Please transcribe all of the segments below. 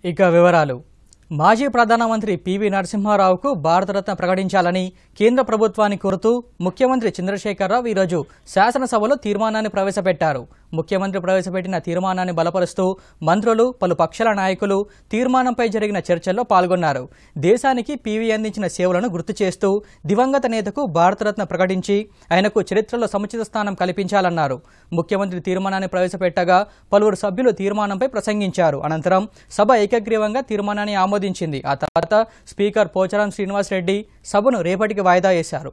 ఇక వివరాలు మాజీ ప్రధానమంత్రి పివి నరసింహారావుకు భారతరత్న ప్రకటించాలని కేంద్ర ప్రభుత్వాన్ని కోరుతూ ముఖ్యమంత్రి చంద్రశేఖరరావు ఈరోజు శాసనసభలో తీర్మానాన్ని ప్రవేశపెట్టారు ముఖ్యమంత్రి ప్రవేశపెట్టిన తీర్మానాన్ని బలపరుస్తూ మంత్రులు పలు పక్షాల నాయకులు తీర్మానంపై జరిగిన చర్చల్లో పాల్గొన్నారు దేశానికి పివి అందించిన సేవలను గుర్తు చేస్తూ దివంగత నేతకు భారతరత్న ప్రకటించి ఆయనకు చరిత్రలో సముచిత స్థానం కల్పించాలన్నారు ముఖ్యమంత్రి తీర్మానాన్ని ప్రవేశపెట్టగా పలువురు సభ్యులు తీర్మానంపై ప్రసంగించారు అనంతరం సభ ఏకగ్రీవంగా తీర్మానాన్ని ఆమోదించింది ఆ తర్వాత స్పీకర్ పోచారం శ్రీనివాసరెడ్డి సభను రేపటికి వాయిదా వేశారు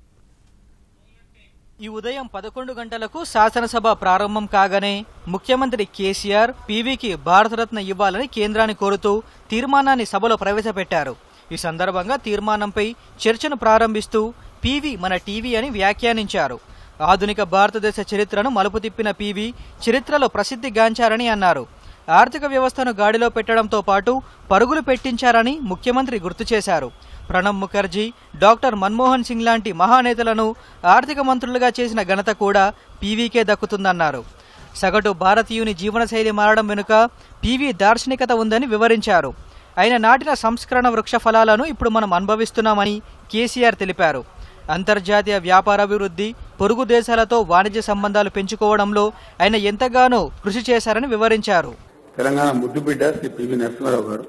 ఈ ఉదయం పదకొండు గంటలకు శాసనసభ ప్రారంభం కాగానే ముఖ్యమంత్రి కేసీఆర్ పీవీకి భారతరత్న ఇవ్వాలని కేంద్రాన్ని కోరుతూ తీర్మానాన్ని సభలో ప్రవేశపెట్టారు ఈ సందర్భంగా తీర్మానంపై చర్చను ప్రారంభిస్తూ పీవీ మన టీవీ అని వ్యాఖ్యానించారు ఆధునిక భారతదేశ చరిత్రను మలుపు తిప్పిన పీవీ చరిత్రలో ప్రసిద్ధిగాంచారని అన్నారు ఆర్థిక వ్యవస్థను గాడిలో పెట్టడంతో పాటు పరుగులు పెట్టించారని ముఖ్యమంత్రి గుర్తు చేశారు ప్రణబ్ ముఖర్జీ డాక్టర్ మన్మోహన్ సింగ్ లాంటి మహానేతలను ఆర్థిక మంత్రులుగా చేసిన ఘనత కూడా పీవీకే దక్కుతుందన్నారు సగటు భారతీయుని జీవనశైలి మారడం వెనుక పీవీ దార్శనికత ఉందని వివరించారు ఆయన నాటిన సంస్కరణ వృక్ష ఫలాలను ఇప్పుడు మనం అనుభవిస్తున్నామని కేసీఆర్ తెలిపారు అంతర్జాతీయ వ్యాపారాభివృద్ధి పొరుగు దేశాలతో వాణిజ్య సంబంధాలు పెంచుకోవడంలో ఆయన ఎంతగానో కృషి చేశారని వివరించారు తెలంగాణ ముద్దుబిడ్డ శ్రీ పివి నరసింహారావు గారు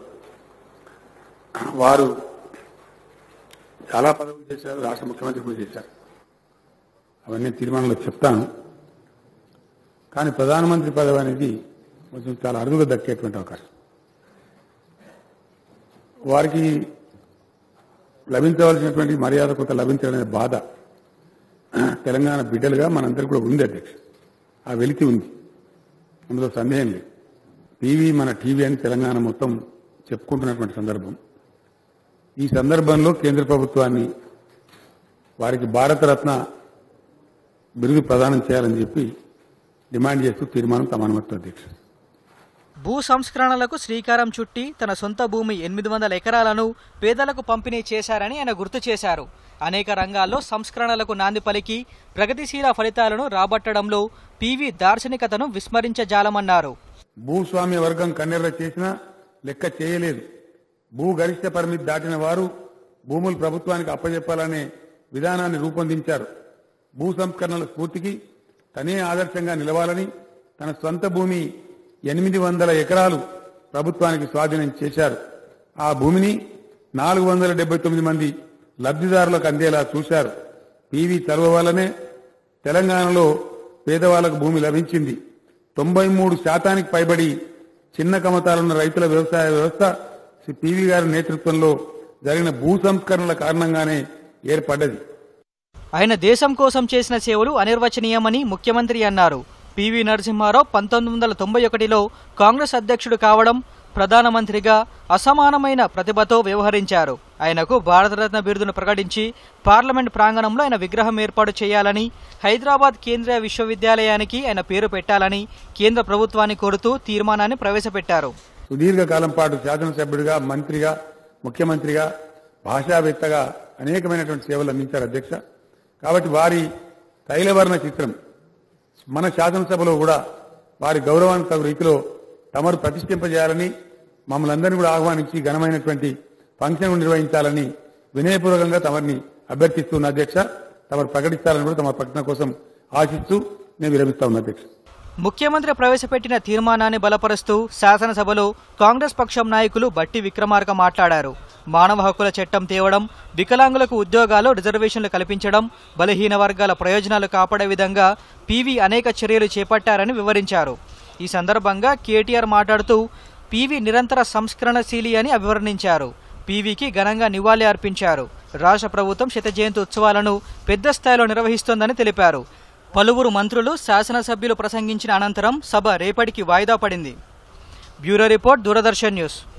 వారు చాలా పదవులు చేశారు రాష్ట్ర ముఖ్యమంత్రి కూడా చేశారు అవన్నీ తీర్మానంలో చెప్తాను కానీ ప్రధానమంత్రి పదవి అనేది కొంచెం చాలా అరుదుగా దక్కేటువంటి అవకాశం వారికి లభించవలసినటువంటి మర్యాద కొంత లభించడనే బాధ తెలంగాణ బిడ్డలుగా మనందరికీ కూడా ఉంది అధ్యక్ష ఆ వెలితి ఉంది అందులో సందేహం లేదు టీవీ మన టీవీ అని తెలంగాణ మొత్తం చెప్పుకుంటున్నటువంటి సందర్భం ఈ సందర్భంలో కేంద్ర ప్రభుత్వాన్ని వారికి భారతరత్న బిరుదు ప్రదానం చేయాలని చెప్పి డిమాండ్ చేస్తూ తీర్మానం తమ అనుమతి అధ్యక్ష భూ సంస్కరణలకు శ్రీకారం చుట్టి తన సొంత భూమి ఎనిమిది వందల ఎకరాలను పేదలకు పంపిణీ చేశారని ఆయన గుర్తు చేశారు అనేక రంగాల్లో సంస్కరణలకు నాంది పలికి ప్రగతిశీల ఫలితాలను రాబట్టడంలో పీవీ దార్శనికతను విస్మరించజాలమన్నారు భూస్వామ్య వర్గం కన్నెర్ర చేసినా లెక్క చేయలేదు భూ గరిష్ట పరిమితి దాటిన వారు భూములు ప్రభుత్వానికి అప్పజెప్పాలనే విధానాన్ని రూపొందించారు భూ సంస్కరణల స్ఫూర్తికి తనే ఆదర్శంగా నిలవాలని తన సొంత భూమి ఎనిమిది వందల ఎకరాలు ప్రభుత్వానికి స్వాధీనం చేశారు ఆ భూమిని నాలుగు వందల డెబ్బై తొమ్మిది మంది లబ్ధిదారులకు అందేలా చూశారు పీవీ చలువ వల్లనే తెలంగాణలో పేదవాళ్లకు భూమి లభించింది తొంభై మూడు శాతానికి పైబడి చిన్న కమతాలున్న రైతుల వ్యవసాయ వ్యవస్థ శ్రీ పివి గారి నేతృత్వంలో జరిగిన భూ సంస్కరణల కారణంగానే ఏర్పడ్డది ఆయన దేశం కోసం చేసిన సేవలు అనిర్వచనీయమని ముఖ్యమంత్రి అన్నారు పివి నరసింహారావు పంతొమ్మిది వందల తొంభై ఒకటిలో కాంగ్రెస్ అధ్యక్షుడు కావడం ప్రధానమంత్రిగా అసమానమైన ప్రతిభతో వ్యవహరించారు ఆయనకు భారతరత్న బిరుదును ప్రకటించి పార్లమెంట్ ప్రాంగణంలో ఆయన విగ్రహం ఏర్పాటు చేయాలని హైదరాబాద్ కేంద్రీయ విశ్వవిద్యాలయానికి ఆయన పేరు పెట్టాలని కేంద్ర ప్రభుత్వాన్ని కోరుతూ తీర్మానాన్ని ప్రవేశపెట్టారు సుదీర్ఘకాలం పాటు శాసనసభ్యుడిగా మంత్రిగా ముఖ్యమంత్రిగా భాషావేత్తగా అనేకమైనటువంటి సేవలు అందించారు అధ్యక్ష కాబట్టి వారి తైలవర్ణ చిత్రం మన శాసనసభలో కూడా వారి గౌరవానికి తగు రీతిలో తమరు ప్రతిష్ఠింపజేయాలని మమ్మల్ని అందరినీ కూడా ఆహ్వానించి ఘనమైనటువంటి ఫంక్షన్ నిర్వహించాలని వినయపూర్వకంగా తమరిని అభ్యర్థిస్తున్న అధ్యక్ష తమరు ప్రకటిస్తారని కూడా తమ ప్రకటన కోసం ఆశిస్తూ నేను విరమిస్తా ఉన్నా అధ్యక్ష ముఖ్యమంత్రి ప్రవేశపెట్టిన తీర్మానాన్ని బలపరుస్తూ శాసనసభలో కాంగ్రెస్ పక్షం నాయకులు బట్టి విక్రమార్క మాట్లాడారు మానవ హక్కుల చట్టం తేవడం వికలాంగులకు ఉద్యోగాలు రిజర్వేషన్లు కల్పించడం బలహీన వర్గాల ప్రయోజనాలు కాపాడే విధంగా పీవీ అనేక చర్యలు చేపట్టారని వివరించారు ఈ సందర్భంగా కేటీఆర్ మాట్లాడుతూ పీవీ నిరంతర సంస్కరణశీలి అని అభివర్ణించారు పీవీకి ఘనంగా నివాళి అర్పించారు రాష్ట్ర ప్రభుత్వం శత జయంతి ఉత్సవాలను పెద్ద స్థాయిలో నిర్వహిస్తోందని తెలిపారు పలువురు మంత్రులు శాసనసభ్యులు ప్రసంగించిన అనంతరం సభ రేపటికి వాయిదా పడింది బ్యూరో రిపోర్ట్ దూరదర్శన్ న్యూస్